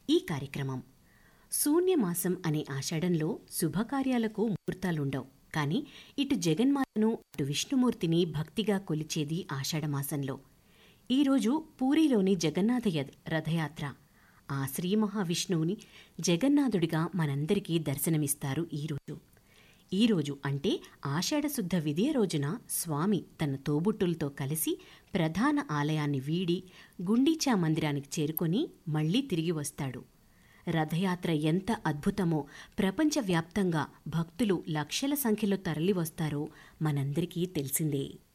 ఈ కార్యక్రమం శూన్యమాసం అనే ఆషాఢంలో శుభకార్యాలకు ముహూర్తాలుండవు కానీ ఇటు జగన్మాతను అటు విష్ణుమూర్తిని భక్తిగా కొలిచేది ఆషాఢమాసంలో ఈరోజు పూరిలోని జగన్నాథ యద్- రథయాత్ర ఆ శ్రీ మహావిష్ణువుని జగన్నాథుడిగా మనందరికీ దర్శనమిస్తారు ఈరోజు ఈరోజు అంటే ఆషాఢశుద్ధ విధియ రోజున స్వామి తన తోబుట్టులతో కలిసి ప్రధాన ఆలయాన్ని వీడి గుండీచా మందిరానికి చేరుకొని మళ్ళీ తిరిగి వస్తాడు రథయాత్ర ఎంత అద్భుతమో ప్రపంచవ్యాప్తంగా భక్తులు లక్షల సంఖ్యలో తరలివస్తారో మనందరికీ తెలిసిందే